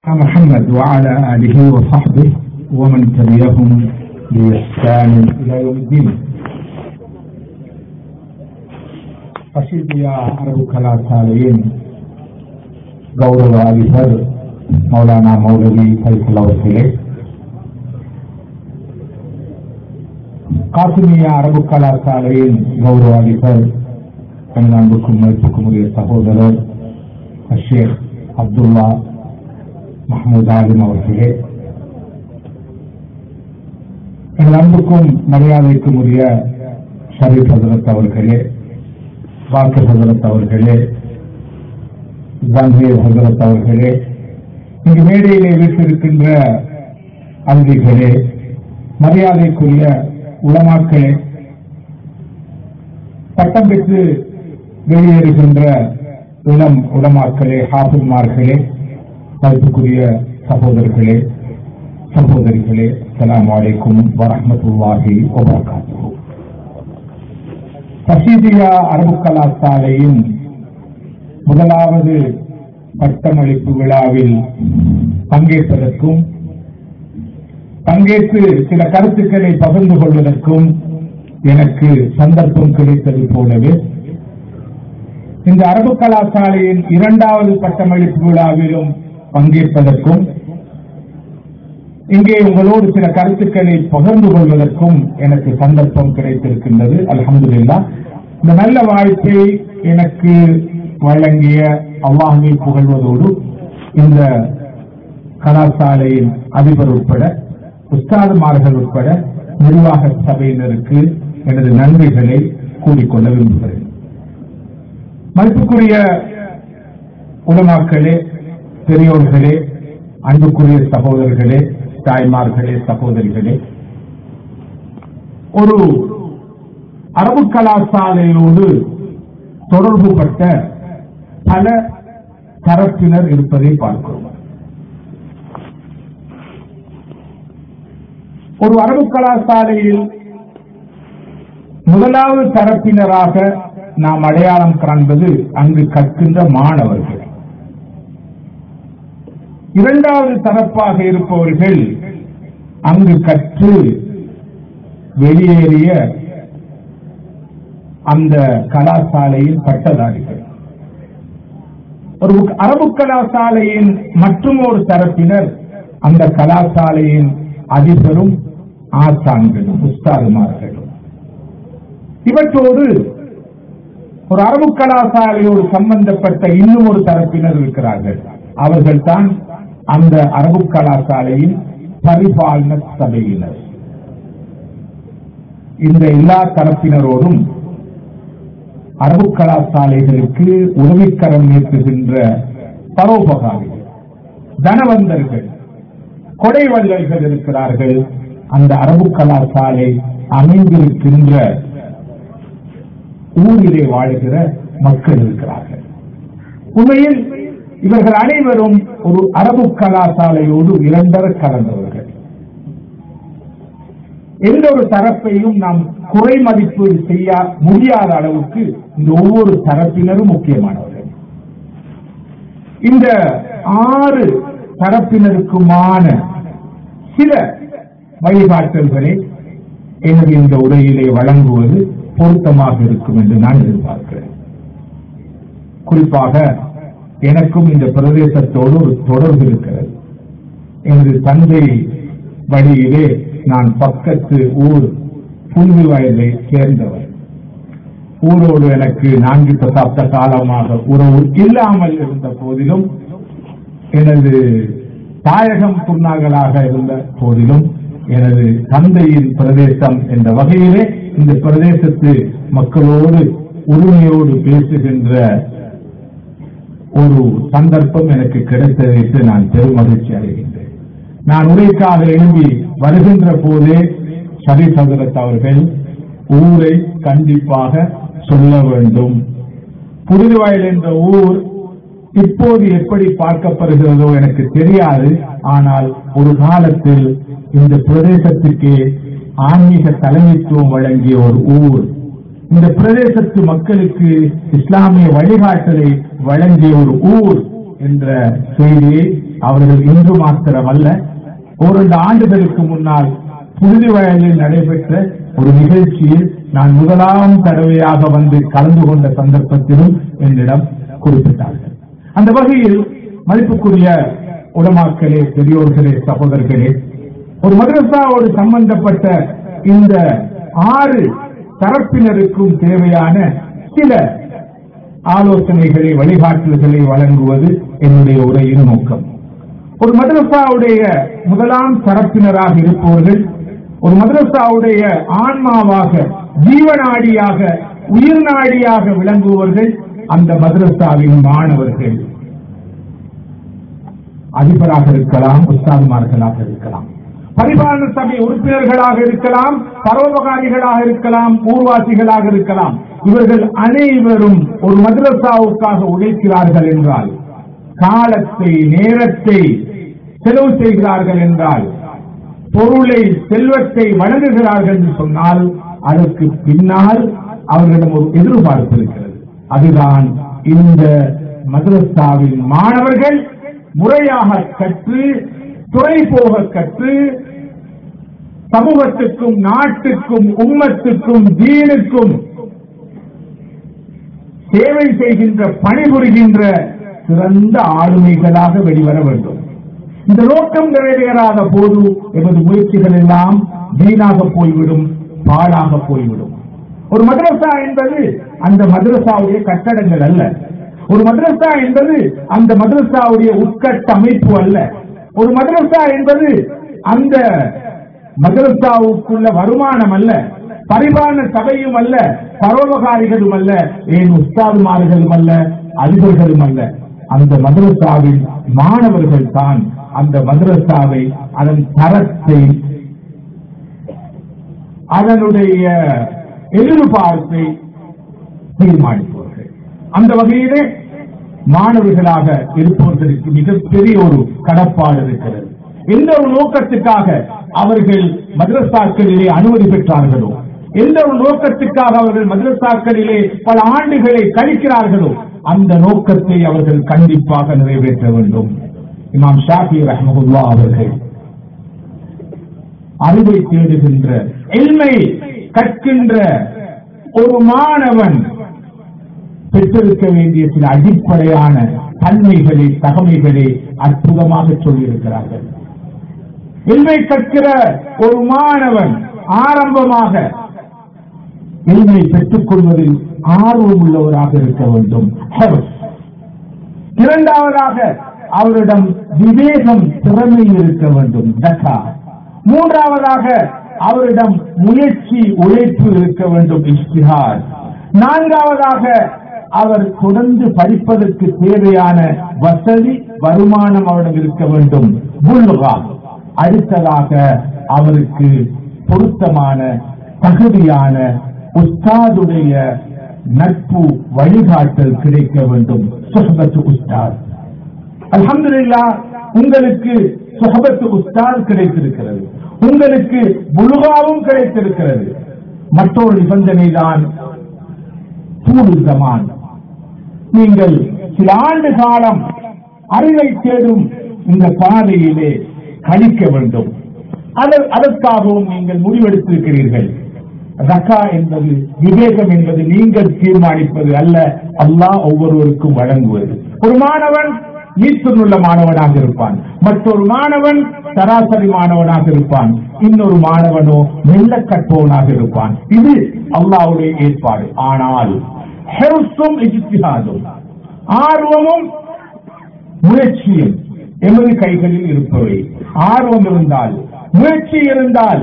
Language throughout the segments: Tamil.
محمد وعلى آله وصحبه ومن تبعهم بإحسان إلى يوم الدين பஷீதியா அரபு கலாசாலையின் கௌரவ அதிபர் மௌலானா மௌலவி ஃபைசல் அவர்களே காசிமியா அரபு கலாசாலையின் கௌரவ அதிபர் எனது அன்புக்கும் மதிப்புக்கும் உரிய சகோதரர் ஷேக் அப்துல்லா மஹமூத் ஆலிம் அவர்களே எனது அன்புக்கும் மரியாதைக்கும் உரிய ஷரீப் ஹசரத் அவர்களே பாக்கர் ஹசரத் அவர்களே ஜான்வீர் ஹசரத் அவர்களே இங்கு மேடையிலே வீட்டிருக்கின்ற அந்திகளே மரியாதைக்குரிய உலமாக்களே பட்டம் பெற்று வெளியேறுகின்ற இளம் உலமாக்களே ஹாஃபில்மார்களே மதிப்புக்குரிய சகோதரர்களே சகோதரிகளே அஸ்ஸலாமு அலைக்கும் வரஹ்மத்துல்லாஹி வபரகாத்துஹு பஷீதியா அரபு கலாசாலையின் முதலாவது பட்டமளிப்பு விழாவில் பங்கேற்பதற்கும் பங்கேற்று சில கருத்துக்களை பகிர்ந்து கொள்வதற்கும் எனக்கு சந்தர்ப்பம் கிடைத்தது போலவே இந்த அரபு கலாசாலையின் இரண்டாவது பட்டமளிப்பு விழாவிலும் பங்கேற்பதற்கும் இங்கே உங்களோடு சில கருத்துக்களை பகிர்ந்து கொள்வதற்கும் எனக்கு சந்தர்ப்பம் கிடைத்திருக்கின்றது அலமதுல்லா இந்த நல்ல வாய்ப்பை எனக்கு வழங்கிய அல்லாஹை புகழ்வதோடு இந்த கலாசாலையின் அதிபர் உட்பட உஸ்தாதுமார்கள் உட்பட நிர்வாக சபையினருக்கு எனது நன்றிகளை கூறிக்கொள்ள விரும்புகிறேன் மதிப்புக்குரிய உலமாக்களே பெரியோர்களே அன்புக்குரிய சகோதரர்களே தாய்மார்களே சகோதரிகளே ஒரு அரபு கலாசாலையோடு தொடர்புபட்ட பல தரப்பினர் இருப்பதை பார்க்கிறோம் ஒரு அரபு கலாசாலையில் முதலாவது தரப்பினராக நாம் அடையாளம் காண்பது அங்கு கற்கின்ற மாணவர்கள் இரண்டாவது தரப்பாக இருப்பவர்கள் அங்கு கற்று வெளியேறிய அந்த கலாசாலையின் பட்டதாரிகள் ஒரு அரபு கலாசாலையின் மற்றும் ஒரு தரப்பினர் அந்த கலாசாலையின் அதிபரும் ஆசான்களும் உஸ்தாதுமார்களும் இவற்றோடு ஒரு அரபு கலாசாலையோடு சம்பந்தப்பட்ட இன்னும் ஒரு தரப்பினர் இருக்கிறார்கள் அவர்கள் தான் அந்த அரபு கலாசாலையின் பரிபாலன சபையினர் இந்த எல்லா தரப்பினரோடும் அரபு கலாசாலைகளுக்கு உதவிக்கரம் நீக்குகின்ற பரோபகாரிகள் தனவந்தர்கள் கொடை வள்ளல்கள் இருக்கிறார்கள் அந்த அரபு கலாசாலை அமைந்திருக்கின்ற ஊரிலே வாழ்கிற மக்கள் இருக்கிறார்கள் உண்மையில் இவர்கள் அனைவரும் ஒரு அரபு கலாசாலையோடு இரண்டர கலந்தவர்கள் எந்த ஒரு தரப்பையும் நாம் குறை மதிப்பீடு செய்ய முடியாத அளவுக்கு இந்த ஒவ்வொரு தரப்பினரும் முக்கியமானவர்கள் இந்த ஆறு தரப்பினருக்குமான சில வழிகாட்டல்களை எனது இந்த உரையிலே வழங்குவது பொருத்தமாக இருக்கும் என்று நான் எதிர்பார்க்கிறேன் குறிப்பாக எனக்கும் இந்த பிரதேசத்தோடு ஒரு தொடர்பு இருக்கிறது எனது தந்தை வழியிலே நான் பக்கத்து ஊர் புல்வி வயதை சேர்ந்தவர் ஊரோடு எனக்கு நான்கு தசாப்த காலமாக உறவு இல்லாமல் இருந்த போதிலும் எனது தாயகம் புண்ணாகலாக இருந்த போதிலும் எனது தந்தையின் பிரதேசம் என்ற வகையிலே இந்த பிரதேசத்து மக்களோடு உரிமையோடு பேசுகின்ற ஒரு சந்தர்ப்பம் எனக்கு கிடைத்ததற்கு நான் பெரும் மகிழ்ச்சி அடைகின்றேன் நான் உரைக்காக எழும்பி வருகின்ற போதே சரி சதுரத் அவர்கள் ஊரை கண்டிப்பாக சொல்ல வேண்டும் புதுவாயில் என்ற ஊர் இப்போது எப்படி பார்க்கப்படுகிறதோ எனக்கு தெரியாது ஆனால் ஒரு காலத்தில் இந்த பிரதேசத்துக்கு ஆன்மீக தலைமைத்துவம் வழங்கிய ஒரு ஊர் இந்த பிரதேசத்து மக்களுக்கு இஸ்லாமிய வழிகாட்டலை வழங்கிய ஒரு ஊர் என்ற செய்தியை அவர்கள் இன்று மாத்திரமல்ல ஓரிரண்டு ஆண்டுகளுக்கு முன்னால் புழுதி வயலில் நடைபெற்ற ஒரு நிகழ்ச்சியில் நான் முதலாம் தடவையாக வந்து கலந்து கொண்ட சந்தர்ப்பத்திலும் என்னிடம் குறிப்பிட்டார்கள் அந்த வகையில் மதிப்புக்குரிய உடமாக்களே பெரியோர்களே சகோதரர்களே ஒரு மதரசாவோடு சம்பந்தப்பட்ட இந்த ஆறு தரப்பினருக்கும் தேவையான சில ஆலோசனைகளை வழிகாட்டல்களை வழங்குவது என்னுடைய உரையின் நோக்கம் ஒரு மதரசாவுடைய முதலாம் தரப்பினராக இருப்பவர்கள் ஒரு மதரசாவுடைய ஆன்மாவாக ஜீவநாடியாக உயிர் நாடியாக விளங்குபவர்கள் அந்த மதரசாவின் மாணவர்கள் அதிபராக இருக்கலாம் உஸ்தாதுமார்களாக இருக்கலாம் பரிபாலன சபை உறுப்பினர்களாக இருக்கலாம் பரோபகாரிகளாக இருக்கலாம் ஊர்வாசிகளாக இருக்கலாம் இவர்கள் அனைவரும் ஒரு மதரசாவுக்காக உழைக்கிறார்கள் என்றால் காலத்தை நேரத்தை செலவு செய்கிறார்கள் என்றால் பொருளை செல்வத்தை வழங்குகிறார்கள் என்று சொன்னால் அதற்கு பின்னால் அவர்களிடம் ஒரு எதிர்பார்ப்பு இருக்கிறது அதுதான் இந்த மதரசாவின் மாணவர்கள் முறையாக கற்று துறை போக கற்று சமூகத்துக்கும் நாட்டுக்கும் உம்மத்துக்கும் தீனுக்கும் சேவை செய்கின்ற பணிபுரிகின்ற சிறந்த ஆளுமைகளாக வெளிவர வேண்டும் இந்த நோக்கம் நிறைவேறாத போது எமது முயற்சிகள் எல்லாம் வீணாக போய்விடும் பாழாக போய்விடும் ஒரு மதரசா என்பது அந்த மதரசாவுடைய கட்டடங்கள் அல்ல ஒரு மதரசா என்பது அந்த மதரசாவுடைய உட்கட்டமைப்பு அல்ல ஒரு மதரசா என்பது அந்த மதரசாவுக்குள்ள வருமானம் அல்ல பரிபாலன சபையும் அல்ல பரோபகாரிகளும் அல்ல ஏன் உஸ்தாதுமார்களும் அல்ல அதிபர்களும் அல்ல அந்த மதரசாவின் மாணவர்கள் தான் அந்த மதரசாவை அதன் தரத்தை அதனுடைய எதிர்பார்ப்பை தீர்மானிப்பவர்கள் அந்த வகையிலே மாணவர்களாக இருப்பவர்களுக்கு மிகப்பெரிய ஒரு கடப்பாடு இருக்கிறது எந்த ஒரு நோக்கத்துக்காக அவர்கள் மதரசாக்களிலே அனுமதி பெற்றார்களோ எந்த ஒரு நோக்கத்துக்காக அவர்கள் மதரசாக்களிலே பல ஆண்டுகளை கழிக்கிறார்களோ அந்த நோக்கத்தை அவர்கள் கண்டிப்பாக நிறைவேற்ற வேண்டும் இமாம் ஷாஃபி ரஹமகுல்லா அவர்கள் அறிவை தேடுகின்ற எல்மை கற்கின்ற ஒரு மாணவன் பெற்றிருக்க வேண்டிய சில அடிப்படையான தன்மைகளை தகமைகளை அற்புதமாக சொல்லியிருக்கிறார்கள் எல்மை கற்கிற ஒரு மாணவன் ஆரம்பமாக எல்மை பெற்றுக் கொள்வதில் ஆர்வம் உள்ளவராக இருக்க வேண்டும் இரண்டாவதாக அவரிடம் விவேகம் திறமை இருக்க வேண்டும் தக்கா மூன்றாவதாக அவரிடம் முயற்சி உழைப்பு இருக்க வேண்டும் இஷ்டிஹார் நான்காவதாக அவர் தொடர்ந்து படிப்பதற்கு தேவையான வசதி வருமானம் அவரிடம் இருக்க வேண்டும் புல்லுகா அடுத்ததாக அவருக்கு பொருத்தமான தகுதியான உஸ்தாதுடைய நட்பு வழிகாட்டல் கிடைக்க வேண்டும் சுஹபத்து உஸ்தாத் அல்ஹம்துலில்லா உங்களுக்கு சுஹபத்து உஸ்தாத் கிடைத்திருக்கிறது உங்களுக்கு புலுகாவும் கிடைத்திருக்கிறது மற்றொரு நிபந்தனை தான் பூர்வமான் நீங்கள் சில ஆண்டு காலம் அறிவை தேடும் இந்த பாதையிலே கழிக்க வேண்டும் அதற்- அதற்காகவும் நீங்கள் முடிவெடுத்திருக்கிறீர்கள் ரக்கா என்பது விவேகம் என்பது நீங்கள் தீர்மானிப்பது அல்ல அல்லாஹ் ஒவ்வொருவருக்கும் வழங்குவது ஒரு மாணவன் நீத்துள்ள மாணவனாக இருப்பான் மற்றொரு மாணவன் சராசரி மாணவனாக இருப்பான் இன்னொரு மாணவனோ மெல்ல கற்பவனாக இருப்பான் இது அல்லாஹ்வுடைய ஏற்பாடு ஆனால் ஹெர்ஸும் இஜ்திஹாதும் ஆர்வமும் முயற்சியும் எமது கைகளில் இருப்பவை ஆர்வம் இருந்தால் முயற்சி இருந்தால்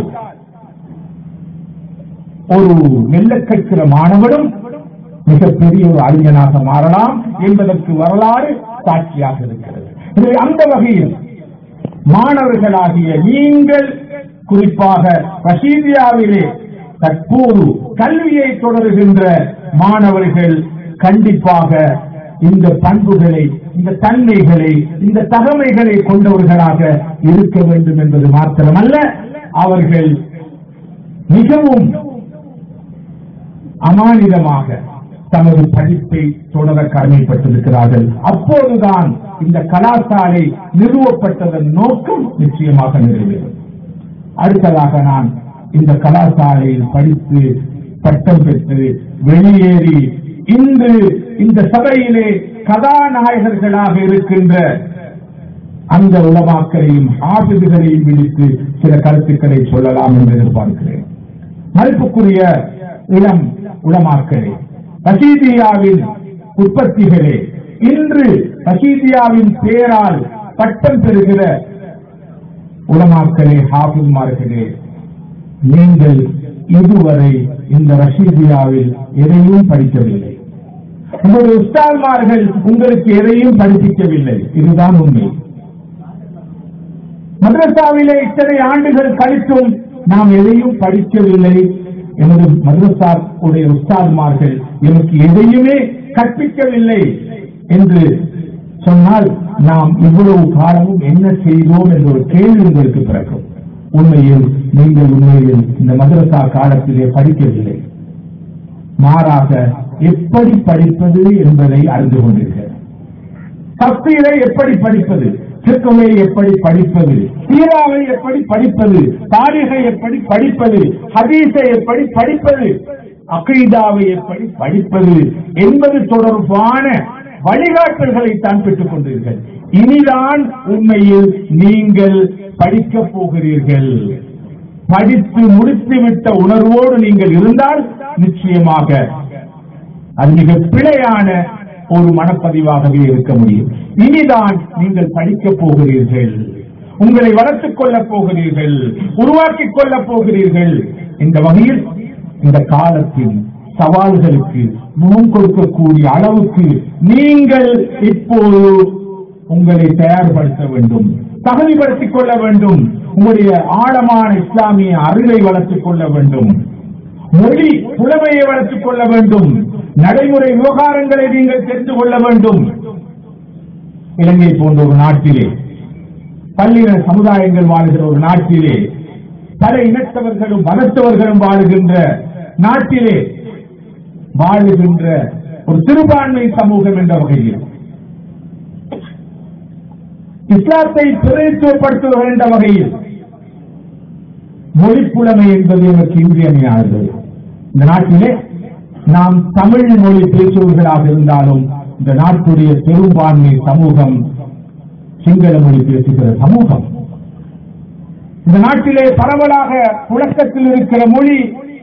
ஒரு மெல்ல கற்கிற மாணவனும் மிகப்பெரிய ஒரு அறிஞனாக மாறலாம் என்பதற்கு வரலாறு சாட்சியாக இருக்கிறது எனவே அந்த வகையில் மாணவர்களாகிய நீங்கள் குறிப்பாக ரஷீதியாவிலே தற்போது கல்வியை தொடருகின்ற மாணவர்கள் கண்டிப்பாக இந்த பண்புகளை இந்த தன்மைகளை இந்த தகமைகளை கொண்டவர்களாக இருக்க வேண்டும் என்பது மாத்திரமல்ல அவர்கள் மிகவும் அமானிதமாக தமது படிப்பை தொடர கடமைப்பட்டிருக்கிறார்கள் அப்போதுதான் இந்த கலாசாலை நிறுவப்பட்டதன் நோக்கம் நிச்சயமாக நிறைவேறும் அடுத்ததாக நான் இந்த கலாசாலையில் படித்து பட்டம் பெற்று வெளியேறி இன்று இந்த சபையிலே கதாநாயகர்களாக இருக்கின்ற அந்த உலமாக்களையும் ஆபிதுகளையும் விடுத்து சில கருத்துக்களை சொல்லலாம் என்று எதிர்பார்க்கிறேன் மதிப்புக்குரிய இளம் உலமாக்களே ரஷீதியாவின் உற்பத்திகளே இன்று ரஷீதியாவின் பேரால் பட்டம் பெறுகிற உலமாக்களே ஹாஃபில்மார்களே நீங்கள் இதுவரை இந்த ரஷீதியாவில் எதையும் படிக்கவில்லை உங்களுடைய உஸ்தால்மார்கள் உங்களுக்கு எதையும் படிப்பிக்கவில்லை இதுதான் உண்மை மദ്രസാவிலே இத்தனை ஆண்டுகள் கழித்தும் நாம் எதையும் படிக்கவில்லை எனது மദ്രசா உடைய உஸ்தாதுமார்கள் எனக்கு எதையுமே கற்பிக்கவில்லை என்று சொன்னால் நாம் இவ்வளவு காலமும் என்ன செய்தோம் என்ற ஒரு கேள்வி உங்களுக்கு பிறக்கும் உண்மையில் நீங்கள் உண்மையில் இந்த மദ്രசா காலத்திலே படிக்கவில்லை மாறாக எப்படி படிப்பது என்பதை அறிந்து கொண்டீர்கள் தப்சீரை எப்படி படிப்பது சிற்கவை எப்படி படிப்பது சீராவை எப்படி படிப்பது தாரிகை எப்படி படிப்பது ஹதீஸை எப்படி படிப்பது அகைதாவை எப்படி படிப்பது என்பது தொடர்பான வழிகாட்டல்களை தான் பெற்றுக் கொண்டீர்கள் இனிதான் உண்மையில் நீங்கள் படிக்கப் போகிறீர்கள் படித்து முடித்துவிட்ட உணர்வோடு நீங்கள் இருந்தால் நிச்சயமாக அது மிக பிழையான ஒரு மனப்பதிவாகவே இருக்க முடியும் இனிதான் நீங்கள் படிக்கப் போகிறீர்கள் உங்களை வளர்த்துக் கொள்ளப் போகிறீர்கள் உருவாக்கிக் கொள்ளப் போகிறீர்கள் இந்த வகையில் இந்த காலத்தின் சவால்களுக்கு முகம் கொடுக்கக்கூடிய அளவுக்கு நீங்கள் இப்போது உங்களை தயார்படுத்த வேண்டும் தகுதிப்படுத்திக் கொள்ள வேண்டும் உங்களுடைய ஆழமான இஸ்லாமிய அறிவை வளர்த்துக் கொள்ள வேண்டும் மொழி புலமையை வளர்த்துக் கொள்ள வேண்டும் நடைமுறை விவகாரங்களை நீங்கள் தெரிந்து கொள்ள வேண்டும் இலங்கை போன்ற ஒரு நாட்டிலே பல்லின சமுதாயங்கள் வாழுகிற ஒரு நாட்டிலே பல இனத்தவர்களும் மதத்தவர்களும் வாழுகின்ற நாட்டிலே வாழுகின்ற ஒரு சிறுபான்மை சமூகம் என்ற வகையில் இஸ்லாத்தை பிரதித்துவப்படுத்துவது என்ற வகையில் மொழிப்புலமை என்பது எனக்கு இன்றியமையானது இந்த நாட்டிலே நாம் தமிழ் மொழி பேசுபவர்களாக இருந்தாலும் இந்த நாட்டுடைய பெரும்பான்மை சமூகம் சிங்கள மொழி பேசுகிற சமூகம் இந்த நாட்டிலே பரவலாக புழக்கத்தில் இருக்கிற மொழி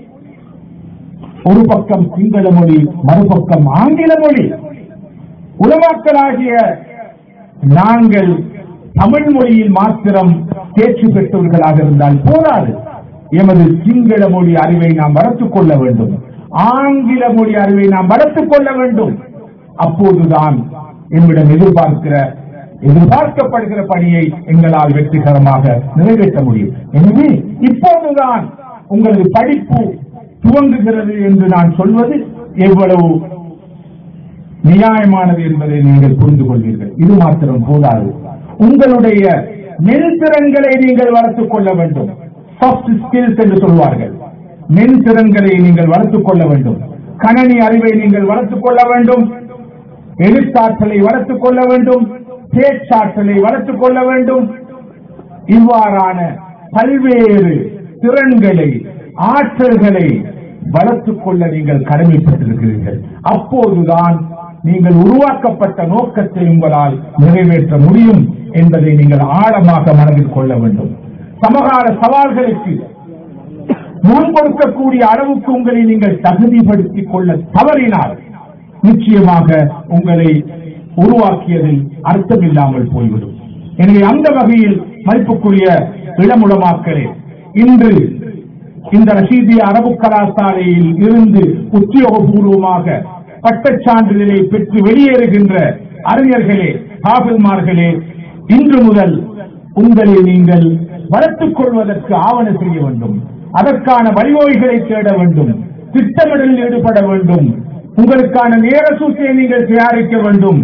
ஒரு பக்கம் சிங்கள மொழி மறுபக்கம் ஆங்கில மொழி உலமாக்களாகிய நாங்கள் தமிழ் மொழியில் மாத்திரம் தேர்ச்சி பெற்றவர்களாக இருந்தால் போராது எமது சிங்கள மொழி அறிவை நாம் வளர்த்துக் கொள்ள வேண்டும் ஆங்கில மொழி அறிவை நாம் வளர்த்துக் கொள்ள வேண்டும் அப்போதுதான் என்னிடம் எதிர்பார்க்கிற எதிர்பார்க்கப்படுகிற பணியை எங்களால் வெற்றிகரமாக நிறைவேற்ற முடியும் எனவே இப்போதுதான் உங்களது படிப்பு துவங்குகிறது என்று நான் சொல்வது எவ்வளவு நியாயமானது என்பதை நீங்கள் புரிந்து கொள்வீர்கள் இது மாத்திரம் போதாது உங்களுடைய மென்திறன்களை நீங்கள் வளர்த்துக் கொள்ள வேண்டும் சாஃப்ட் ஸ்கில்ஸ் என்று சொல்வார்கள் மென்திறன்களை நீங்கள் வளர்த்துக் கொள்ள வேண்டும் கணனி அறிவை நீங்கள் வளர்த்துக் கொள்ள வேண்டும் எழுத்தாற்றலை வளர்த்துக் கொள்ள வேண்டும் பேச்சாற்றலை வளர்த்துக் கொள்ள வேண்டும் இவ்வாறான பல்வேறு திறன்களை ஆற்றல்களை வளர்த்துக் கொள்ள நீங்கள் கடமைப்பட்டிருக்கிறீர்கள் அப்போதுதான் நீங்கள் உருவாக்கப்பட்ட நோக்கத்தை உங்களால் நிறைவேற்ற முடியும் என்பதை நீங்கள் ஆழமாக மனதில் கொள்ள வேண்டும் சமகால சவால்களுக்கு முன் கொடுக்கக்கூடிய அளவுக்கு உங்களை நீங்கள் தகுதிப்படுத்திக் கொள்ள தவறினால் நிச்சயமாக உங்களை உருவாக்கியதில் அர்த்தமில்லாமல் போய்விடும் எனவே அந்த வகையில் மதிப்புக்குரிய இளமுளமாக்களே இன்று இந்த ரஷீதிய அரபு கலாசாலையில் இருந்து உத்தியோகபூர்வமாக பட்டச் சான்றிதழை பெற்று வெளியேறுகின்ற அறிஞர்களே காபில்மார்களே இன்று முதல் உங்களை நீங்கள் வளர்த்துக் கொள்வதற்கு ஆவண செய்ய வேண்டும் அதற்கான வழிவகைகளை தேட வேண்டும் திட்டமிடலில் ஈடுபட வேண்டும் உங்களுக்கான நேர சூழ்ச்சியை நீங்கள் தயாரிக்க வேண்டும்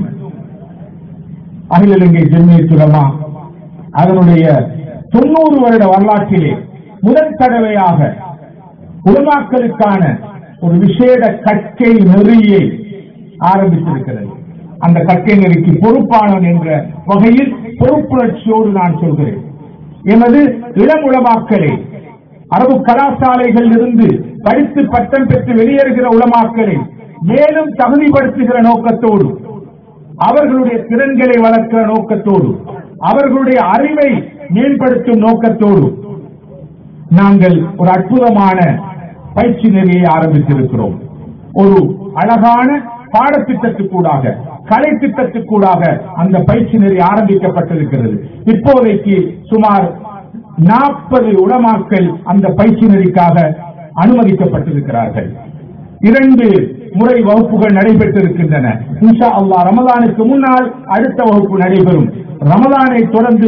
அகில இலங்கை ஜென்மிய சுலமா அதனுடைய தொண்ணூறு வருட வரலாற்றிலே முதல் தடவையாக உலமாக்களுக்கான ஒரு விசேட கற்கை நெறியை ஆரம்பித்திருக்கிறது அந்த கற்கை நெறிக்கு பொறுப்பானவன் என்ற வகையில் பொறுப்புணர்ச்சியோடு நான் சொல்கிறேன் எமது இளமுளமாக்களை அரபு கலாசாலைகளில் இருந்து படித்து பட்டம் பெற்று வெளியேறுகிற உளமாக்களை மேலும் தகுதிப்படுத்துகிற நோக்கத்தோடு அவர்களுடைய திறன்களை வளர்க்கிற நோக்கத்தோடு அவர்களுடைய அறிவை மேம்படுத்தும் நோக்கத்தோடு நாங்கள் ஒரு அற்புதமான பயிற்சி நெறியை ஆரம்பித்திருக்கிறோம் ஒரு அழகான பாடத்திட்டத்துக்கூடாக கலை திட்டத்துக்கூடாக அந்த பயிற்சி நெறி ஆரம்பிக்கப்பட்டிருக்கிறது இப்போதைக்கு சுமார் நாற்பது உடமாக்கள் அந்த பயிற்சி நெறிக்காக அனுமதிக்கப்பட்டிருக்கிறார்கள் இரண்டு முறை வகுப்புகள் நடைபெற்றிருக்கின்றன இன்ஷா அல்லா ரமதானுக்கு முன்னால் அடுத்த வகுப்பு நடைபெறும் ரமதானை தொடர்ந்து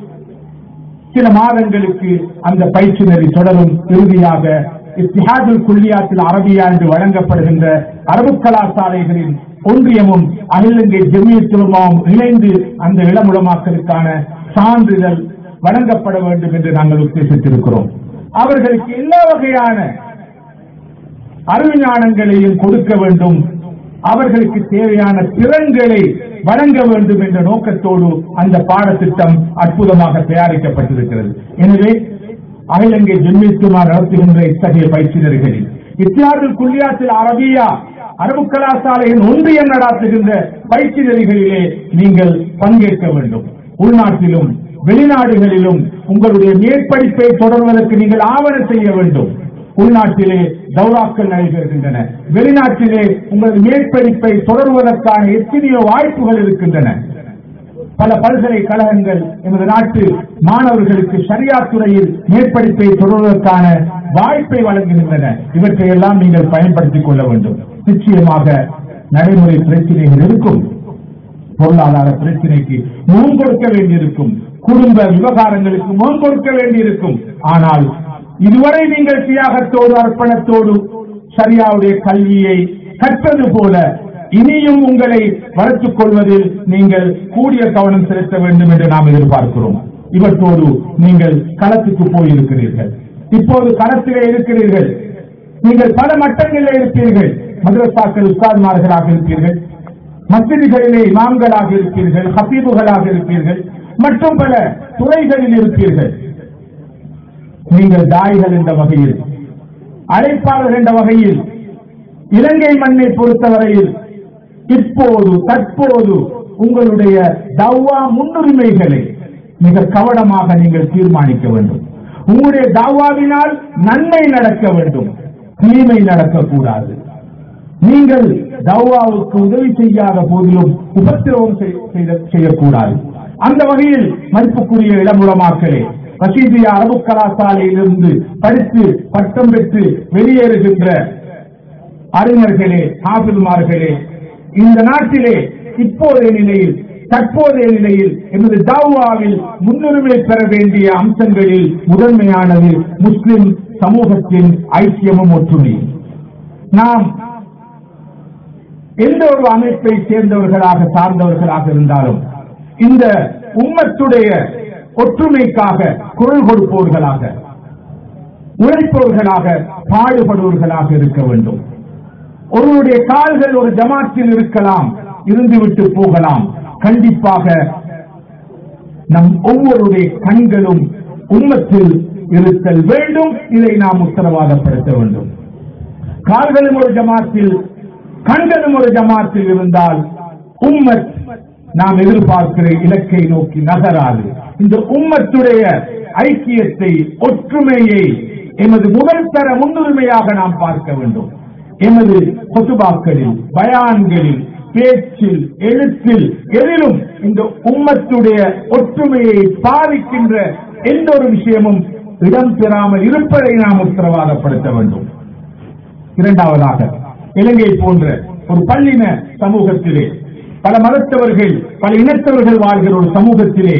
சில மாதங்களுக்கு அந்த பயிற்சி நெறி தொடரும் இறுதியாக இத்திஹாதுல் குல்லியாத்தில் அரபியா என்று வழங்கப்படுகின்ற அரபு கலாசாலைகளின் ஒன்றியமும் அகிலங்கை ஜெமியத்துலமாவும் இணைந்து அந்த இளமுடமாக்களுக்கான சான்றிதழ் வழங்கப்பட வேண்டும் என்று நாங்கள் உத்தேசித்திருக்கிறோம் அவர்களுக்கு எல்லா வகையான அறிவுஞானங்களையும் கொடுக்க வேண்டும் அவர்களுக்கு தேவையான திறன்களை வழங்க வேண்டும் என்ற நோக்கத்தோடு அந்த பாடத்திட்டம் அற்புதமாக தயாரிக்கப்பட்டிருக்கிறது எனவே அகிலங்கை ஜென்மித்துமார் நடத்துகின்ற இத்தகைய பயிற்சியினர்களில் இத்தியாதில் குல்லியாத்தில் அரபியா அரபு கலாசாலையின் ஒன்றியம் நடாத்துகின்ற பயிற்சி நெறிகளிலே நீங்கள் பங்கேற்க வேண்டும் உள்நாட்டிலும் வெளிநாடுகளிலும் உங்களுடைய மேற்படிப்பை தொடர்வதற்கு நீங்கள் ஆவண செய்ய வேண்டும் உள்நாட்டிலே தௌராக்கள் நடைபெறுகின்றன வெளிநாட்டிலே உங்களது மேற்படிப்பை தொடர்வதற்கான எத்தனையோ வாய்ப்புகள் இருக்கின்றன பல பல்கலைக்கழகங்கள் எமது நாட்டு மாணவர்களுக்கு சரியா துறையில் மேற்படிப்பை தொடர்வதற்கான வாய்ப்பை வழங்குகின்றன இவற்றையெல்லாம் நீங்கள் பயன்படுத்திக் கொள்ள வேண்டும் நிச்சயமாக நடைமுறை பிரச்சனைகள் இருக்கும் பொருளாதார பிரச்சனைக்கு முன் கொடுக்க வேண்டியிருக்கும் குடும்ப விவகாரங்களுக்கு முன் கொடுக்க வேண்டியிருக்கும் ஆனால் இதுவரை நீங்கள் தியாகத்தோடு அர்ப்பணத்தோடு சரியாவுடைய கல்வியை கற்பது போல இனியும் உங்களை வளர்த்துக் கொள்வதில் நீங்கள் கூடிய கவனம் செலுத்த வேண்டும் என்று நாம் எதிர்பார்க்கிறோம் இவற்றோடு நீங்கள் களத்துக்கு போயிருக்கிறீர்கள் இப்போது களத்திலே இருக்கிறீர்கள் நீங்கள் பல மட்டங்களில் இருப்பீர்கள் மதரசாக்கள் உஸ்தாத்மார்களாக இருப்பீர்கள் மசிதிகளிலே இமாம்களாக இருப்பீர்கள் ஹபீபுகளாக இருப்பீர்கள் மற்றும் பல துறைகளில் இருப்பீர்கள் நீங்கள் தாய்கள் என்ற வகையில் அழைப்பாளர் என்ற வகையில் இலங்கை மண்ணை பொறுத்தவரையில் இப்போது தற்போது உங்களுடைய தவ்வா முன்னுரிமைகளை மிக கவனமாக நீங்கள் தீர்மானிக்க வேண்டும் உங்களுடைய தாவாவினால் நன்மை நடக்க வேண்டும் தீமை நடக்கக்கூடாது நீங்கள் தவாவுக்கு உதவி செய்யாத போதிலும் உபத்திரவம் செய்- செய்த- செய்யக்கூடாது அந்த வகையில் மதிப்புக்குரிய இளமுலமாக்களே ரஷீதியா அரபு கலாசாலையிலிருந்து படித்து பட்டம் பெற்று வெளியேறுகின்ற அறிஞர்களே ஆபில்மார்களே இந்த நாட்டிலே இப்போதைய நிலையில் தற்போதைய நிலையில் எமது தாவாவில் முன்னுரிமை பெற வேண்டிய அம்சங்களில் முதன்மையானது முஸ்லிம் சமூகத்தின் ஐக்கியமும் ஒற்றுமையும் நாம் எந்த ஒரு அமைப்பை சேர்ந்தவர்களாக சார்ந்தவர்களாக இருந்தாலும் இந்த உம்மத்துடைய ஒற்றுமைக்காக குரல் கொடுப்பவர்களாக உழைப்பவர்களாக பாடுபடுவர்களாக இருக்க வேண்டும் ஒருவருடைய கால்கள் ஒரு ஜமாத்தில் இருக்கலாம் இருந்துவிட்டு போகலாம் கண்டிப்பாக நம் ஒவ்வொருடைய கண்களும் உம்மத்தில் இருத்தல் வேண்டும் இதை நாம் உத்தரவாதப்படுத்த வேண்டும் கால்களும் ஒரு ஜமாத்தில் கண்களும் ஒரு ஜமாத்தில் இருந்தால் உம்மத் நாம் எதிர்பார்க்கிற இலக்கை நோக்கி நகராது இந்த உம்மத்துடைய ஐக்கியத்தை ஒற்றுமையை எமது முதல் தர முன்னுரிமையாக நாம் பார்க்க வேண்டும் எமது கொசுபாக்களில் பயான்களில் பேச்சில் எழுத்தில் எதிலும் இந்த உம்மத்துடைய ஒற்றுமையை பாதிக்கின்ற எந்த ஒரு விஷயமும் இடம்பெறாமல் இருப்பதை நாம் உத்தரவாதப்படுத்த வேண்டும் இரண்டாவதாக இலங்கை போன்ற ஒரு பள்ளின சமூகத்திலே பல மதத்தவர்கள் பல இனத்தவர்கள் வாழ்கிற ஒரு சமூகத்திலே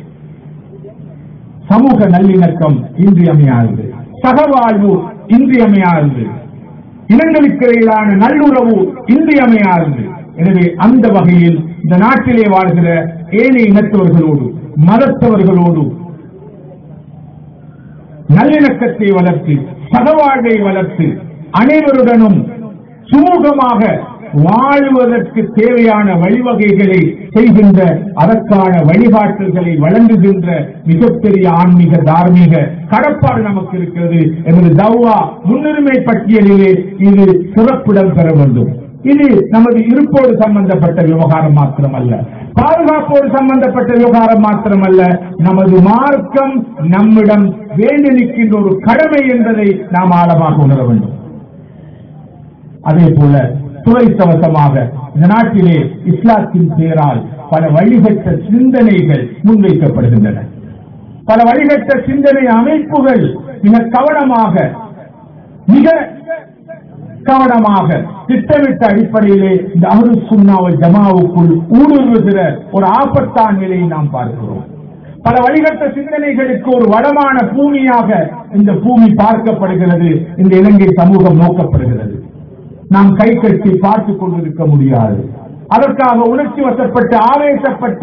சமூக நல்லிணக்கம் இன்றியமையாதது சகவாழ்வு இன்றியமையாதது இனங்களுக்கு இடையிலான நல்லுறவு இன்றியமையாதது எனவே அந்த வகையில் இந்த நாட்டிலே வாழ்கிற ஏனைய இனத்தவர்களோடு மதத்தவர்களோடு நல்லிணக்கத்தை வளர்த்து சகவாழ்வை வளர்த்து அனைவருடனும் சுமூகமாக வாழ்வதற்கு தேவையான வழிவகைகளை செய்கின்ற அதற்கான வழிகாட்டல்களை வழங்குகின்ற மிகப்பெரிய ஆன்மீக தார்மீக கடப்பாடு நமக்கு இருக்கிறது என்பது தௌவா முன்னுரிமை பட்டியலிலே இது சிறப்பிடம் பெற வேண்டும் இது நமது இருப்போடு சம்பந்தப்பட்ட விவகாரம் மாத்திரமல்ல பாதுகாப்போடு சம்பந்தப்பட்ட விவகாரம் மாத்திரமல்ல நமது மார்க்கம் நம்மிடம் வேண்டி நிற்கின்ற ஒரு கடமை என்பதை நாம் ஆழமாக உணர வேண்டும் அதே போல துறைத்தவசமாக இந்த நாட்டிலே இஸ்லாத்தின் பெயரால் பல வழிகட்ட சிந்தனைகள் முன்வைக்கப்படுகின்றன பல வழிகட்ட சிந்தனை அமைப்புகள் மிக கவனமாக மிக கவனமாக திட்டமிட்ட அடிப்படையிலே இந்த அமரு சுண்ணாவல் ஜமாவுக்குள் ஊடுருவுகிற ஒரு ஆபத்தான நிலையை நாம் பார்க்கிறோம் பல வழிகட்ட சிந்தனைகளுக்கு ஒரு வளமான பூமியாக இந்த பூமி பார்க்கப்படுகிறது இந்த இலங்கை சமூகம் நோக்கப்படுகிறது நாம் கை கட்டி பார்த்துக் கொண்டிருக்க முடியாது அதற்காக உணர்ச்சி வசப்பட்டு ஆவேசப்பட்டு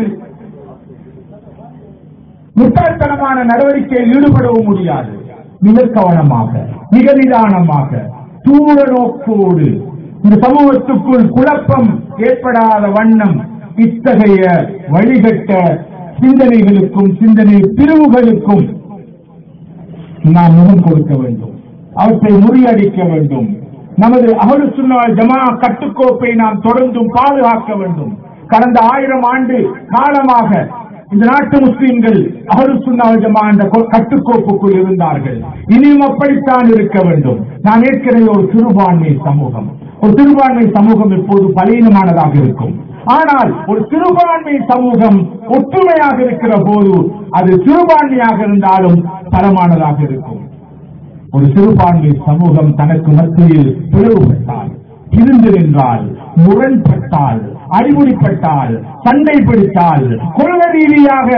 முட்டாள்தனமான நடவடிக்கையில் ஈடுபடவும் முடியாது மிக கவனமாக மிக நிதானமாக தூர நோக்கோடு இந்த சமூகத்துக்குள் குழப்பம் ஏற்படாத வண்ணம் இத்தகைய வழிகட்ட சிந்தனைகளுக்கும் சிந்தனை பிரிவுகளுக்கும் நாம் முகம் கொடுக்க வேண்டும் அவற்றை முறியடிக்க வேண்டும் நமது அகலு சுன்னாள் ஜமா கட்டுக்கோப்பை நாம் தொடர்ந்தும் பாதுகாக்க வேண்டும் கடந்த ஆயிரம் ஆண்டு காலமாக இந்த நாட்டு முஸ்லிம்கள் அகலு சுன்னாள் ஜமா என்ற கொ- கட்டுக்கோப்புக்குள் இருந்தார்கள் இனியும் அப்படித்தான் இருக்க வேண்டும் நான் ஏற்கனவே ஒரு சிறுபான்மை சமூகம் ஒரு சிறுபான்மை சமூகம் எப்போது பலீனமானதாக இருக்கும் ஆனால் ஒரு சிறுபான்மை சமூகம் ஒற்றுமையாக இருக்கிற போது அது சிறுபான்மையாக இருந்தாலும் பலமானதாக இருக்கும் ஒரு சிறுபான்மை சமூகம் தனக்கு மத்தியில் பிளவுபட்டால் பிரிந்து நின்றால் முரண்பட்டால் அறிவுரிப்பட்டால் சண்டை பிடித்தால் கொள்கை ரீதியாக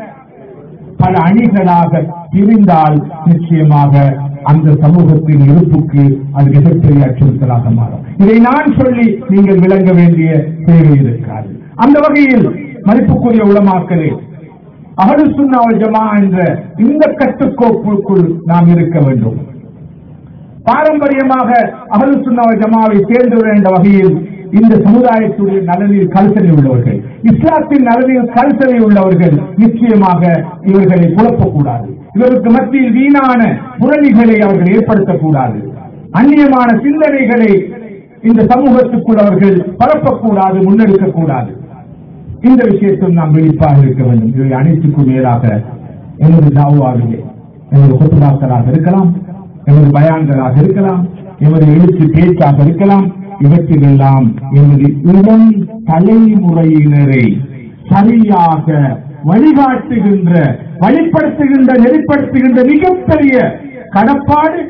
பல அணிகளாக பிரிந்தால் நிச்சயமாக அந்த சமூகத்தின் இருப்புக்கு அது மிகப்பெரிய அச்சுறுத்தலாக மாறும் இதை நான் சொல்லி நீங்கள் விளங்க வேண்டிய தேவை இருக்காது அந்த வகையில் மதிப்புக்குரிய உளமாக்கலே அகடு சுன்னாவல் ஜமா என்ற இந்த கட்டுக்கோப்புக்குள் நாம் இருக்க வேண்டும் பாரம்பரியமாக அகடு சுன்னாவல் ஜமாவை சேர்ந்தவர் என்ற வகையில் இந்த சமுதாயத்துடைய நலனில் கல்சனை உள்ளவர்கள் இஸ்லாத்தின் நலனில் கல்சனை உள்ளவர்கள் நிச்சயமாக இவர்களை குழப்பக்கூடாது இவருக்கு மத்தியில் வீணான புரளிகளை அவர்கள் ஏற்படுத்தக்கூடாது அந்நியமான சிந்தனைகளை இந்த சமூகத்துக்குள் அவர்கள் பரப்பக்கூடாது முன்னெடுக்கக்கூடாது இந்த விஷயத்தில் நாம் விழிப்பாக இருக்க வேண்டும் இவை அனைத்துக்கும் மேலாக எமது தாவாவிலே எமது கொத்துபாக்களாக இருக்கலாம் எமது பயான்களாக இருக்கலாம் எமது எழுத்து பேச்சாக இருக்கலாம் இவற்றிலெல்லாம் எமது இளம் தலைமுறையினரை சரியாக வழிகாட்டுகின்ற வழிப்படுத்துகின்ற நெறிப்படுத்துகின்ற மிகப்பெரிய கடப்பாடு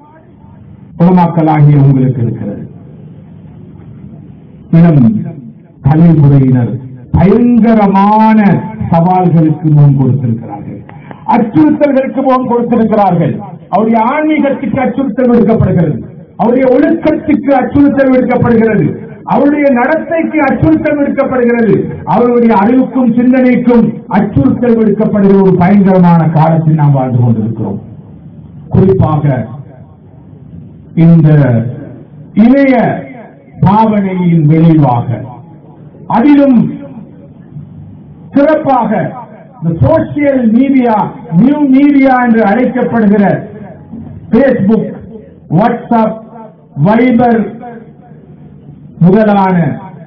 உலமாக்களாகிய உங்களுக்கு இருக்கிறது இளம் தலைமுறையினர் பயங்கரமான சவால்களுக்கு முகம் கொடுத்திருக்கிறார்கள் அச்சுறுத்தல்களுக்கு முகம் கொடுத்திருக்கிறார்கள் அவருடைய ஆன்மீகத்துக்கு அச்சுறுத்தல் விடுக்கப்படுகிறது அவருடைய ஒழுக்கத்துக்கு அச்சுறுத்தல் விடுக்கப்படுகிறது அவருடைய நடத்தைக்கு அச்சுறுத்தல் விடுக்கப்படுகிறது அவருடைய அறிவுக்கும் சிந்தனைக்கும் அச்சுறுத்தல் விடுக்கப்படுகிற ஒரு பயங்கரமான காலத்தில் நாம் வாழ்ந்து கொண்டிருக்கிறோம் குறிப்பாக இந்த இணைய பாவனையின் விளைவாக அதிலும் சிறப்பாக இந்த சோசியல் மீடியா நியூ மீடியா என்று அழைக்கப்படுகிற பேஸ்புக் வாட்ஸ்அப் வைபர் முதலான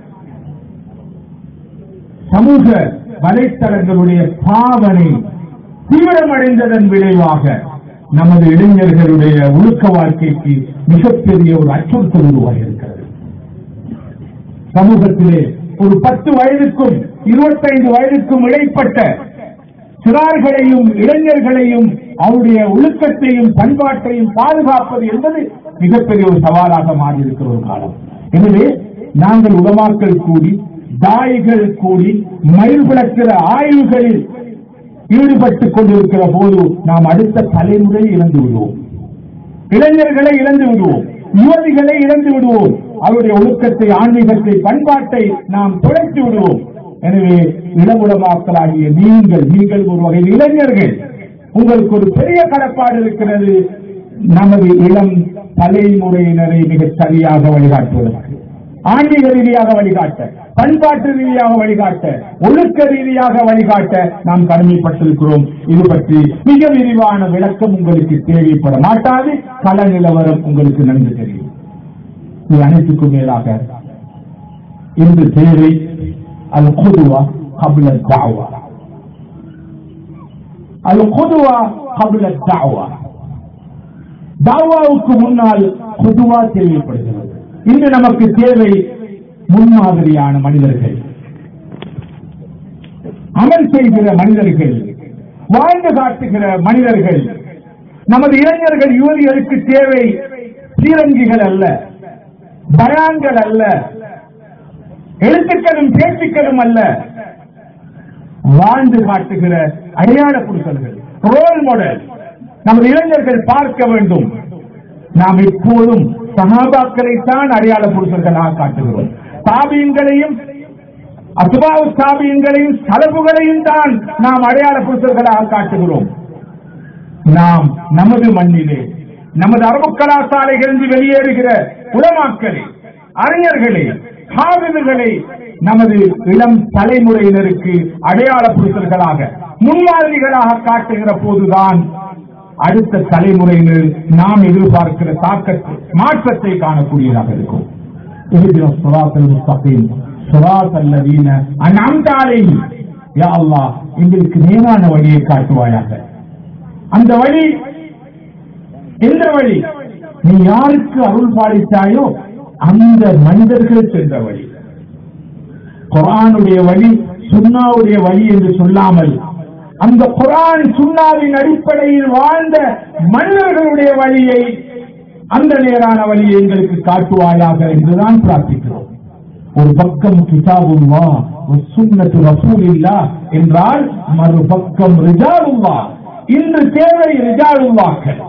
சமூக வலைத்தளங்களுடைய பாவனை தீவிரமடைந்ததன் விளைவாக நமது இளைஞர்களுடைய ஒழுக்க வாழ்க்கைக்கு மிகப்பெரிய ஒரு அச்சுறுத்தல் உருவாகி இருக்கிறது சமூகத்திலே ஒரு பத்து வயதுக்கும் இருபத்தைந்து வயதுக்கும் இடைப்பட்ட சிறார்களையும் இளைஞர்களையும் அவருடைய ஒழுக்கத்தையும் பண்பாட்டையும் பாதுகாப்பது என்பது மிகப்பெரிய ஒரு சவாலாக மாறியிருக்கிற ஒரு காலம் எனவே நாங்கள் உலமாக்கள் கூடி தாய்கள் கூடி மயில் விளக்கிற ஆய்வுகளில் ஈடுபட்டுக் கொண்டிருக்கிற போது நாம் அடுத்த தலைமுறை இழந்து விடுவோம் இளைஞர்களை இழந்து விடுவோம் யுவதிகளை இழந்து விடுவோம் அவருடைய ஒழுக்கத்தை ஆன்மீகத்தை பண்பாட்டை நாம் தொலைத்து விடுவோம் எனவே இளமுலமாக்கலாகிய நீங்கள் நீங்கள் ஒரு வகையில் இளைஞர்கள் உங்களுக்கு ஒரு பெரிய கடப்பாடு இருக்கிறது நமது இளம் தலைமுறையினரை மிகச் சரியாக வழிகாட்டுவதற்கு ஆன்மீக ரீதியாக வழிகாட்ட பண்பாட்டு ரீதியாக வழிகாட்ட ஒழுக்க ரீதியாக வழிகாட்ட நாம் கடமைப்பட்டிருக்கிறோம் இது பற்றி மிக விரிவான விளக்கம் உங்களுக்கு தேவைப்பட மாட்டாது கள நிலவரம் உங்களுக்கு நன்கு தெரியும் இது அனைத்துக்கும் மேலாக இன்று தேவை அல் குதுவா கபில தாவா அல் குதுவா கபில தாவா தாவாவுக்கு முன்னால் குதுவா தேவைப்படுகிறது இன்று நமக்கு தேவை முன்மாதிரியான மனிதர்கள் அமல் செய்கிற மனிதர்கள் வாழ்ந்து காட்டுகிற மனிதர்கள் நமது இளைஞர்கள் யுவதிகளுக்கு தேவை சீரங்கிகள் அல்ல பயான்கள் அல்ல எழுத்துக்களும் பேச்சுக்களும் அல்ல வாழ்ந்து காட்டுகிற அடையாள புரிதல்கள் ரோல் மாடல் நமது இளைஞர்கள் பார்க்க வேண்டும் நாம் இப்போதும் சகாபாக்களைத்தான் அடையாள புருஷர்களாக காட்டுகிறோம் தாபியங்களையும் அசுபாவு தாபியங்களையும் சலபுகளையும் தான் நாம் அடையாள புருஷர்களாக காட்டுகிறோம் நாம் நமது மண்ணிலே நமது அரபு கலாசாலைகளிலிருந்து வெளியேறுகிற உலமாக்களை அறிஞர்களை காவிரிகளை நமது இளம் தலைமுறையினருக்கு அடையாள புருஷர்களாக முன்மாதிரிகளாக காட்டுகிற போதுதான் அடுத்த தலைமுறையினர் நாம் எதிர்பார்க்கிற தாக்கத்தை மாற்றத்தை காணக்கூடியதாக இருக்கும் اهدنا الصراط المستقيم صراط الذين أنعمت عليهم يا الله எங்களுக்கு நேரான வழியை காட்டுவாயாக அந்த வழி எந்த வழி நீ யாருக்கு அருள் பாலித்தாயோ அந்த மனிதர்கள் சென்ற வழி குரானுடைய வழி சுன்னாவுடைய வழி என்று சொல்லாமல் அந்த குரான் சுன்னாவின் அடிப்படையில் வாழ்ந்த மனிதர்களுடைய வழியை அந்த நேரான வழியை எங்களுக்கு காட்டுவாயாக என்றுதான் பிரார்த்திக்கிறோம் ஒரு பக்கம் கிதாபுல்லா ஒரு சுன்னத்து ரசூலில்லா என்றால் மறுபக்கம் ரிஜாலுல்லா இன்று தேவை ரிஜாலுல்லாக்கள்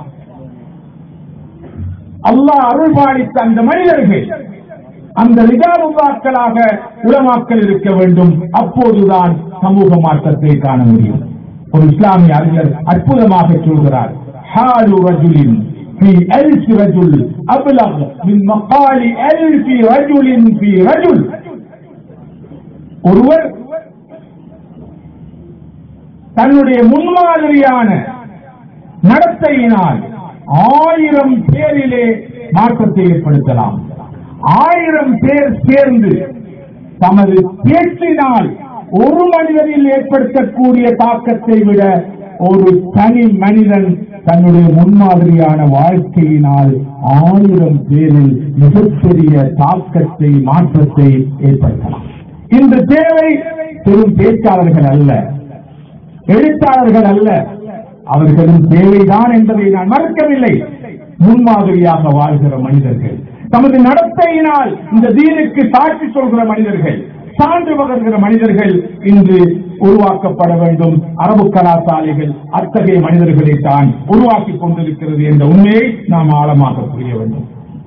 அல்லாஹ் அருள் பாலித்த அந்த மனிதர்கள் அந்த ரிஜாலுல்லாக்களாக உலமாக்கல் இருக்க வேண்டும் அப்போதுதான் சமூக மாற்றத்தை காண முடியும் ஒரு இஸ்லாமிய அறிஞர் அற்புதமாக சொல்கிறார் ஹாலு ரஜுலின் في ألف رجل أبلغ من مقال ألف رجل في رجل ஒருவர் தன்னுடைய முன்மாதிரியான நடத்தையினால் ஆயிரம் பேரிலே மாற்றத்தை ஏற்படுத்தலாம் ஆயிரம் பேர் சேர்ந்து தமது பேச்சினால் ஒரு மனிதனில் ஏற்படுத்தக்கூடிய தாக்கத்தை விட ஒரு தனி மனிதன் தன்னுடைய முன்மாதிரியான வாழ்க்கையினால் ஆயிரம் பேரில் மிகப்பெரிய தாக்கத்தை மாற்றத்தை ஏற்படுத்தலாம் இந்த தேவை பெரும் பேச்சாளர்கள் அல்ல எழுத்தாளர்கள் அல்ல அவர்களும் தேவைதான் என்பதை நான் மறுக்கவில்லை முன்மாதிரியாக வாழ்கிற மனிதர்கள் தமது நடத்தையினால் இந்த தீனுக்கு சாட்சி சொல்கிற மனிதர்கள் சான்று பகர்கிற மனிதர்கள் இன்று உருவாக்கப்பட வேண்டும் அரபு கலாசாலைகள் அத்தகைய மனிதர்களை தான் உருவாக்கி கொண்டிருக்கிறது என்ற உண்மையை நாம் ஆழமாக புரிய வேண்டும்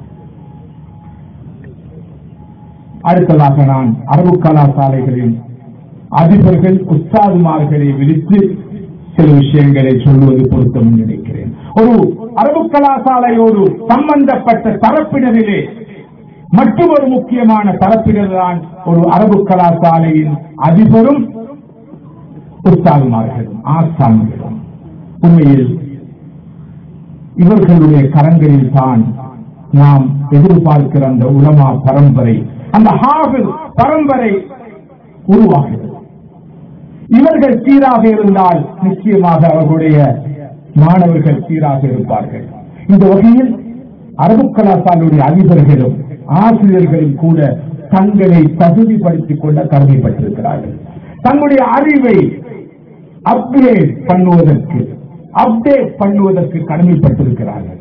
அடுத்ததாக நான் அரபு கலாசாலைகளின் அதிபர்கள் உஸ்தாதுமார்களை விரித்து சில விஷயங்களை சொல்லுவது பொருத்தம் நினைக்கிறேன் ஒரு அரபு கலாசாலையோடு சம்பந்தப்பட்ட தரப்பினரிலே மற்றும் ஒரு முக்கியமான தரப்பினர் தான் ஒரு அரபு கலாசாலையின் அதிபரும் உஸ்தாதுமார்களும் ஆசான்களும் உண்மையில் இவர்களுடைய கரங்களில் தான் நாம் எதிர்பார்க்கிற அந்த உலமா பரம்பரை அந்த ஹாஃபில் பரம்பரை உருவாகிறது இவர்கள் சீராக இருந்தால் நிச்சயமாக அவர்களுடைய மாணவர்கள் சீராக இருப்பார்கள் இந்த வகையில் அரபு கலாசாலையுடைய அதிபர்களும் ஆசிரியர்களும் கூட தங்களை தகுதிப்படுத்திக் கொள்ள கடமைப்பட்டிருக்கிறார்கள் தங்களுடைய அறிவை அப்டேட் பண்ணுவதற்கு அப்டேட் பண்ணுவதற்கு கடமைப்பட்டிருக்கிறார்கள்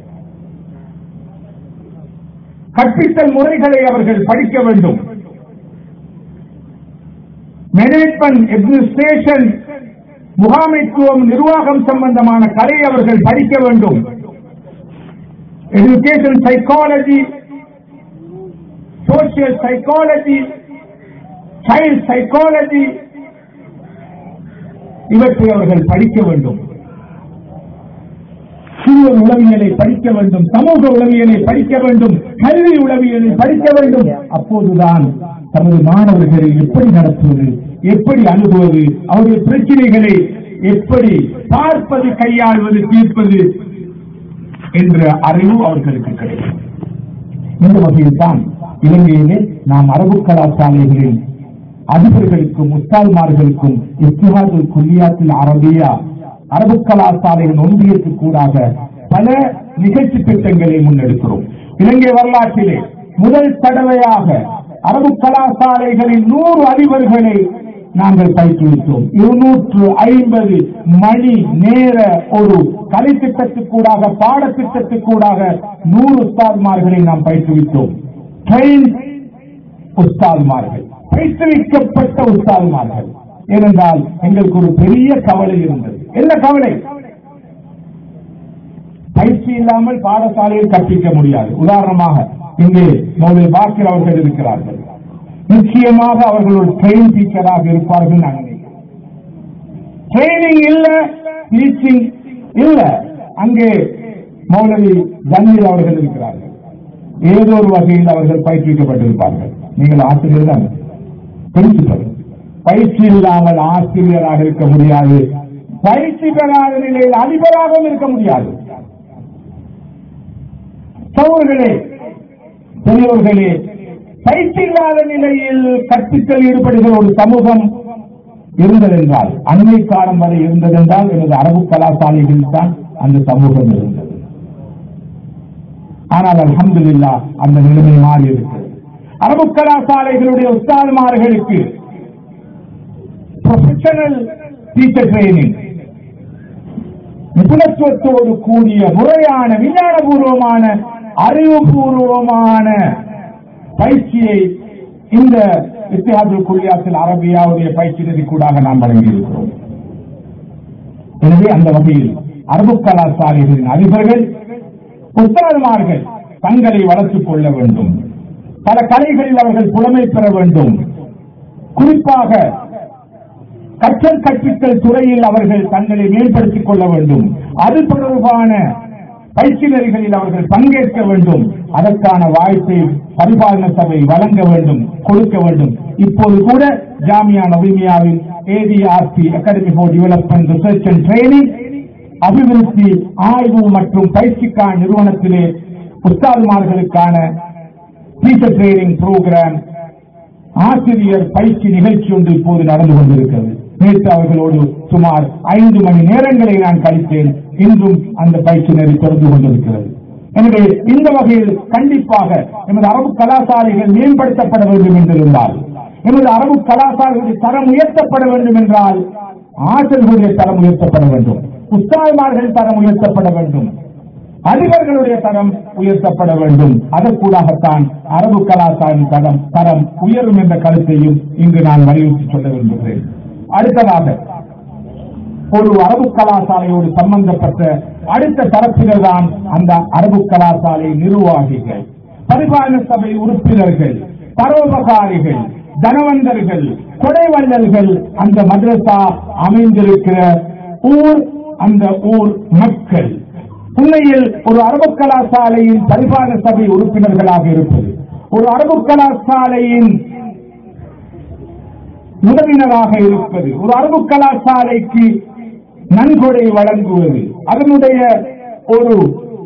கற்பித்தல் முறைகளை அவர்கள் படிக்க வேண்டும் மேனேஜ்மெண்ட் அட்மினிஸ்ட்ரேஷன் முகாமைத்துவம் நிர்வாகம் சம்பந்தமான கலை அவர்கள் படிக்க வேண்டும் education psychology social psychology child psychology இவற்றை அவர்கள் படிக்க வேண்டும் அறிவியல் உளவியலை படிக்க வேண்டும் சமூக உளவியலை படிக்க வேண்டும் கல்வி உளவியலை படிக்க வேண்டும் அப்போதுதான் தமது மாணவர்களை எப்படி நடத்துவது எப்படி அணுகுவது அவருடைய பிரச்சனைகளை எப்படி பார்ப்பது கையாள்வது தீர்ப்பது என்ற அறிவு அவர்களுக்கு கிடைக்கும் இந்த வகையில் தான் இலங்கையிலே நாம் அரபு கலாசாலைகளில் அதிபர்களுக்கும் முஸ்தால்மார்களுக்கும் இஸ்திஹாதுல் குல்லியாத்தில் அரபியா அரபு கலாசாலையின் ஒன்றியத்துக்கூடாக பல நிகழ்ச்சி திட்டங்களை முன்னெடுக்கிறோம் இலங்கை வரலாற்றிலே முதல் தடவையாக அரபு கலாசாலைகளின் நூறு அதிபர்களை நாங்கள் பயிற்றுவித்தோம் இருநூற்று ஐம்பது மணி நேர ஒரு கலை திட்டத்துக்கூடாக பாடத்திட்டத்துக்கூடாக நூறு உஸ்தாத்மார்களை நாம் பயிற்றுவித்தோம் ட்ரெயின் உஸ்தாத்மார்கள் பயிற்றுவிக்கப்பட்ட உஸ்தாத்மார்கள் ஏனென்றால் எங்களுக்கு ஒரு பெரிய கவலை இருந்தது என்ன கவலை பயிற்சி இல்லாமல் பாடசாலையில் கற்பிக்க முடியாது உதாரணமாக இங்கே மோதல் பாக்கிர் அவர்கள் இருக்கிறார்கள் நிச்சயமாக அவர்கள் ஒரு ட்ரெயின் டீச்சராக இருப்பார்கள் நான் நினைக்கிறேன் ட்ரைனிங் இல்ல டீச்சிங் இல்ல அங்கே மௌலவி ஜமீர் அவர்கள் இருக்கிறார்கள் ஏதோ ஒரு வகையில் அவர்கள் பயிற்றுவிக்கப்பட்டிருப்பார்கள் நீங்கள் ஆசிரியர் தான் தெரிஞ்சுப்பது பயிற்சி இல்லாமல் ஆசிரியராக இருக்க முடியாது பயிற்சி பெறாத நிலையில் அதிபராகவும் இருக்க முடியாது சகோதரர்களே பெரியவர்களே பயிற்சி இல்லாத நிலையில் கற்பித்தல் ஈடுபடுகிற ஒரு சமூகம் இருந்ததென்றால் அண்மை காலம் வரை இருந்ததென்றால் எனது அரபு கலாசாலைகளில் தான் அந்த சமூகம் இருந்தது ஆனால் அல்ஹம்துலில்லா அந்த நிலைமை மாறி இருக்கிறது அரபு கலாசாலைகளுடைய உஸ்தாதுமார்களுக்கு ப்ரொஃபஷனல் டீச்சர் ட்ரைனிங் நிபுணத்துவத்தோடு கூடிய முறையான விஞ்ஞானபூர்வமான அறிவுபூர்வமான பயிற்சியை இந்த இத்திஹாதுல் குல்லியாத்தில் அரபியாவுடைய பயிற்சி நெறிக்கூடாக நாம் வழங்கியிருக்கிறோம் எனவே அந்த வகையில் அரபு கலாசாலைகளின் அதிபர்கள் உஸ்தாதுமார்கள் தங்களை வளர்த்துக் கொள்ள வேண்டும் பல கலைகளில் அவர்கள் புலமை பெற வேண்டும் குறிப்பாக கற்றல் கற்பித்தல் துறையில் அவர்கள் தங்களை மேம்படுத்திக் கொள்ள வேண்டும் அது தொடர்பான பயிற்சி நெறிகளில் அவர்கள் பங்கேற்க வேண்டும் அதற்கான வாய்ப்பை பரிபாலன சபை வழங்க வேண்டும் கொடுக்க வேண்டும் இப்போது கூட Jamia Naleemiah ADRP academy for development research and training அபிவிருத்தி ஆய்வு மற்றும் பயிற்சிக்கான நிறுவனத்திலே உஸ்தாதுமார்களுக்கான டீச்சர் ட்ரைனிங் புரோகிராம் ஆசிரியர் பயிற்சி நிகழ்ச்சி ஒன்று இப்போது நடந்து கொண்டிருக்கிறது நேற்று அவர்களோடு சுமார் ஐந்து மணி நேரங்களை நான் கழித்தேன் இன்றும் அந்த பயிற்சி நெறி தொடர்ந்து கொண்டிருக்கிறது எனவே இந்த வகையில் கண்டிப்பாக எமது அரபு கலாசாலைகள் மேம்படுத்தப்பட வேண்டும் என்றிருந்தால் எமது அரபு கலாசாலைகளுடைய தரம் உயர்த்தப்பட வேண்டும் என்றால் ஆசிரியர்களுடைய தரம் உயர்த்தப்பட வேண்டும் உஸ்தாதுமார்கள் தரம் உயர்த்தப்பட வேண்டும் அதிபர்களுடைய தரம் உயர்த்தப்பட வேண்டும் அதற்கூடாகத்தான் அரபு கலாச்சாரம் தரம் தரம் உயரும் என்ற கருத்தையும் இங்கு நான் வலியுறுத்தி சொல்ல விரும்புகிறேன் அடுத்ததாக ஒரு அரபு கலாசாலையோடு சம்பந்தப்பட்ட அடுத்த தரப்பினர் தான் அந்த அரபு கலாசாலை நிர்வாகிகள் பரிபாலன சபை உறுப்பினர்கள் பரோபகாரிகள் தனவந்தர்கள் கொடைவள்ளல்கள் அந்த மദ്രസா அமைந்திருக்கிற ஊர் அந்த ஊர் மக்கள் உண்மையில் ஒரு அரபு கலாசாலையின் பரிபாலன சபை உறுப்பினர்களாக இருப்பது ஒரு அரபு கலாசாலையின் உறவினராக இருப்பது ஒரு அரபு கலாசாலைக்கு நன்கொடை வழங்குவது அதனுடைய ஒரு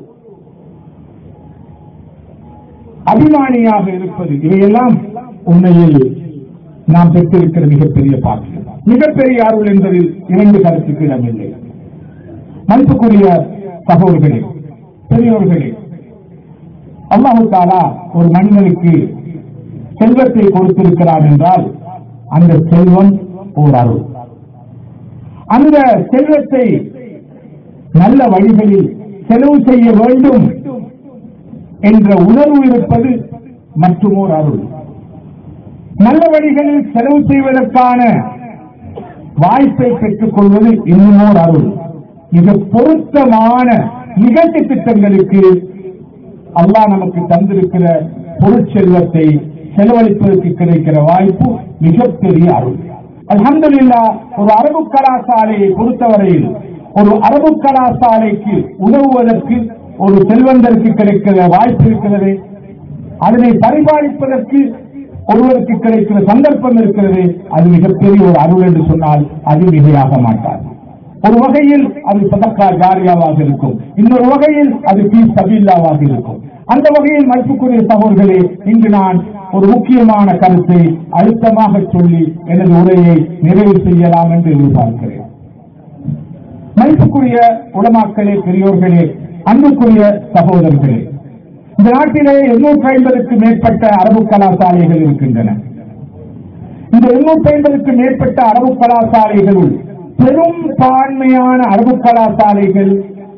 அபிமானியாக இருப்பது இவையெல்லாம் உண்மையில் நாம் பெற்றிருக்கிற மிகப்பெரிய பாக்கியம் மிகப்பெரிய அருள் என்பதில் இரண்டு கருத்துக்கு இடமில்லை மதிப்புக்குரிய சகோதரர்களே பெரியோர்களே அல்லாஹு தாலா ஒரு மனிதனுக்கு செல்வத்தை கொடுத்திருக்கிறார் என்றால் அந்த செல்வம் ஓர் அருள் அந்த செல்வத்தை நல்ல வழிகளில் செலவு செய்ய வேண்டும் என்ற உணர்வு இருப்பது மற்றுமோர் அருள் நல்ல வழிகளில் செலவு செய்வதற்கான வாய்ப்பை பெற்றுக் கொள்வது இன்னுமோர் அருள் மிக பொருத்தமான நிகழ்ச்சி திட்டங்களுக்கு அல்லாஹ் நமக்கு தந்திருக்கிற பொருட்செல்வத்தை செலவழிப்பதற்கு கிடைக்கிற வாய்ப்பு மிகப்பெரிய அருள் அல்ஹம்துலில்லா ஒரு அரபு கலாசாலையை பொறுத்தவரையில் ஒரு அரபு கலாசாலைக்கு உதவுவதற்கு ஒரு செல்வந்தருக்கு கிடைக்கிற வாய்ப்பு இருக்கிறது அதனை பரிபாலிப்பதற்கு ஒருவருக்கு கிடைக்கிற சந்தர்ப்பம் இருக்கிறது அது மிகப்பெரிய ஒரு அருள் என்று சொன்னால் அது மிகையாக மாட்டார் ஒரு வகையில் அது சதக்கா ஜாரியாவாக இருக்கும் இன்னொரு வகையில் அது பீ சபீல்லாவாக இருக்கும் அந்த வகையில் மதிப்புக்குரிய சகோதரர்களே இன்று நான் ஒரு முக்கியமான கருத்தை அழுத்தமாக சொல்லி எனது உரையை நிறைவு செய்யலாம் என்று எதிர்பார்க்கிறேன் மதிப்புக்குரிய உலமாக்களே பெரியோர்களே அன்புக்குரிய சகோதரர்களே இந்த நாட்டிலே எண்ணூற்றி ஐம்பதுக்கு மேற்பட்ட அரபு கலாசாலைகள் இருக்கின்றன இந்த எண்ணூற்றி ஐம்பதுக்கு மேற்பட்ட அரபு கலாசாலைகளுள் பெரும் பான்மையான அரபு கலாசாலைகள்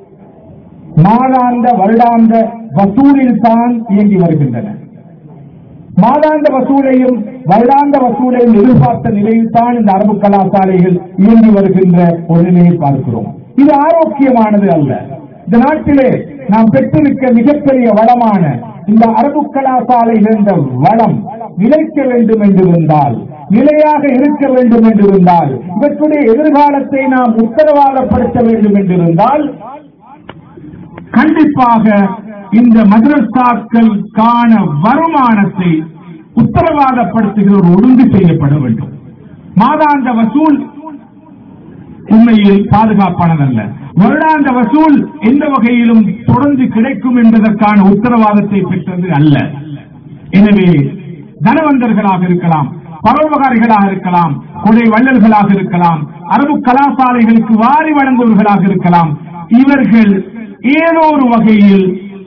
மாதாந்த வருடாந்த வசூலில் தான் இயங்கி வருகின்றன மாதாந்த வசூலையும் வருடாந்த வசூலையும் எதிர்பார்த்த நிலையில் தான் இந்த அரபு கலாசாலைகள் இயங்கி வருகின்ற ஒரு நிலையை பார்க்கிறோம் இது ஆரோக்கியமானது அல்ல இந்த நாட்டிலே நாம் பெற்றிருக்க மிகப்பெரிய வளமான இந்த அரபு கலாசாலைகள் என்ற வளம் நிலைக்க வேண்டும் என்றிருந்தால் நிலையாக இருக்க வேண்டும் என்றிருந்தால் இவற்றுடைய எதிர்காலத்தை நாம் உத்தரவாதப்படுத்த வேண்டும் என்றிருந்தால் கண்டிப்பாக இந்த மதரசாக்களுக்கான வருமானத்தை உத்தரவாதப்படுத்துகிற ஒரு ஒழுங்கு செய்யப்பட வேண்டும் மாதாந்த வசூல் உண்மையில் பாதுகாப்பானதல்ல வருடாந்த வசூல் எந்த வகையிலும் தொடர்ந்து கிடைக்கும் என்பதற்கான உத்தரவாதத்தை பெற்றது அல்ல எனவே தனவந்தர்களாக இருக்கலாம் பரோபகாரிகளாக இருக்கலாம் கொடை வள்ளல்களாக இருக்கலாம் அரபு கலாசாலைகளுக்கு வாரி வழங்குவர்களாக இருக்கலாம் இவர்கள் ஏதோ ஒரு வகையில்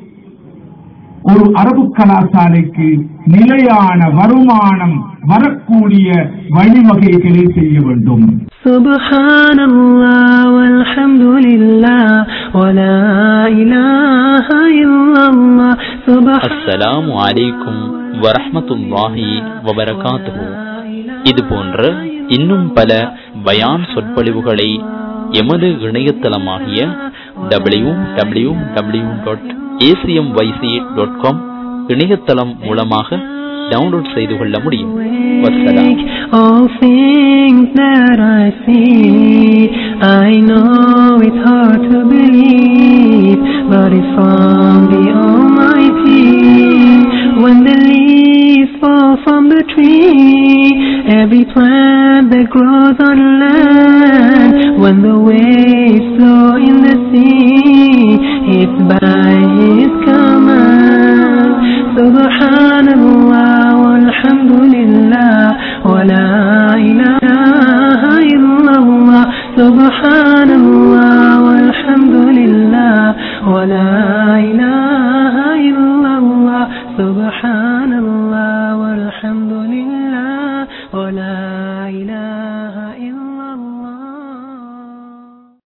ஒரு அரபு கலாசாலைக்கு நிலையான வருமானம் வரக்கூடிய வழிவகைகளை செய்ய வேண்டும் سبحان الله والحمد لله ولا إله إلا الله سبحان அஸ்ஸலாமு அலைக்கும் வரஹ்மத்துல்லாஹி வபரகாத்துஹு இது போன்ற இன்னும் பல பயான் சொற்பொழிவுகளை எமது இணையதளமாகிய W W W dot ACM YC dot com இணையதளம் மூலமாக டவுன்லோட் செய்து கொள்ள முடியும் வசலாம் All things that I see, I know it's hard to believe, but it's from the Almighty. When the leaves fall from the tree, every plant that grows on land, when the waves flow in the sea, it's by